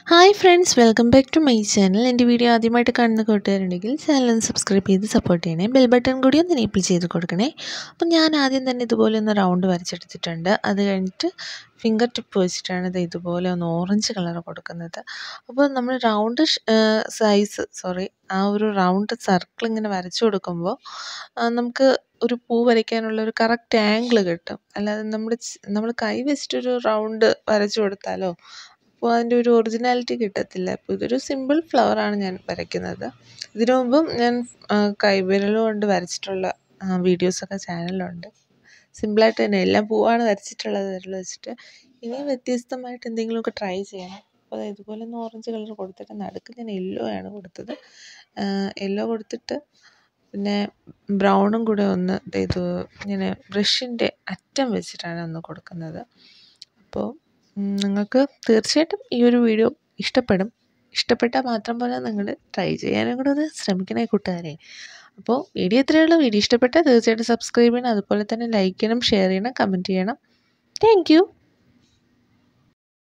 hi friends welcome back to my channel എൻ്റെ video ആദ്യമായിട്ട് കാണുന്ന കൂട്ടുകാരുണ്ടെങ്കിൽ ചാനൽ ഒന്ന് സബ്സ്ക്രൈബ് ചെയ്ത് സപ്പോർട്ട് ചെയ്യണേ ബെൽ ബട്ടൺ കൂടി ഒന്ന് എനേബിൾ ചെയ്ത് കൊടുക്കണേ അപ്പം ഞാൻ ആദ്യം തന്നെ ഇതുപോലെ ഒന്ന് റൗണ്ട് വരച്ചെടുത്തിട്ടുണ്ട് അത് കഴിഞ്ഞിട്ട് ഫിംഗർ ടിപ്പ് വെച്ചിട്ടാണ് ഇത് ഇതുപോലെ ഒന്ന് ഓറഞ്ച് കളർ കൊടുക്കുന്നത് അപ്പോൾ നമ്മൾ റൗണ്ട് സൈസ് സോറി ആ ഒരു റൗണ്ട് സർക്കിൾ ഇങ്ങനെ വരച്ചു കൊടുക്കുമ്പോൾ നമുക്ക് ഒരു പൂ വരയ്ക്കാനുള്ള ഒരു കറക്റ്റ് ആംഗിൾ കിട്ടും അല്ലാതെ നമ്മൾ നമ്മൾ കൈ വെച്ചിട്ടൊരു റൗണ്ട് വരച്ചു കൊടുത്താലോ അപ്പോൾ അതിൻ്റെ ഒരു ഒറിജിനാലിറ്റി കിട്ടത്തില്ല അപ്പോൾ ഇതൊരു സിമ്പിൾ ഫ്ലവറാണ് ഞാൻ വരയ്ക്കുന്നത് ഇതിനു മുമ്പും ഞാൻ കൈവിരൽ കൊണ്ട് വരച്ചിട്ടുള്ള വീഡിയോസൊക്കെ ചാനലിലുണ്ട് സിമ്പിളായിട്ട് തന്നെ എല്ലാം പൂവാണ് വരച്ചിട്ടുള്ളത് വിരൽ വെച്ചിട്ട് ഇനി വ്യത്യസ്തമായിട്ട് എന്തെങ്കിലുമൊക്കെ ട്രൈ ചെയ്യണം അപ്പോൾ അത് ഇതുപോലെ ഒന്ന് ഓറഞ്ച് കളർ കൊടുത്തിട്ട് നടുക്ക് ഞാൻ യെല്ലോ ആണ് കൊടുത്തത് യെല്ലോ കൊടുത്തിട്ട് പിന്നെ ബ്രൗണും കൂടെ ഒന്ന് ഇത് ഇങ്ങനെ ബ്രഷിൻ്റെ അറ്റം വെച്ചിട്ടാണ് ഒന്ന് കൊടുക്കുന്നത് അപ്പോൾ നിങ്ങൾക്ക് തീർച്ചയായിട്ടും ഈ ഒരു വീഡിയോ ഇഷ്ടപ്പെടും ഇഷ്ടപ്പെട്ടാൽ മാത്രം പോലെ നിങ്ങൾ ട്രൈ ചെയ്യാനും കൂടെ ഒന്ന് ശ്രമിക്കണേ കൂട്ടുകാരെ അപ്പോൾ വീഡിയോ ഇത്രയേ ഉള്ളൂ വീഡിയോ ഇഷ്ടപ്പെട്ടാൽ തീർച്ചയായിട്ടും സബ്സ്ക്രൈബ് ചെയ്യണം അതുപോലെ തന്നെ ലൈക്ക് ചെയ്യണം ഷെയർ ചെയ്യണം കമൻറ്റ് ചെയ്യണം താങ്ക്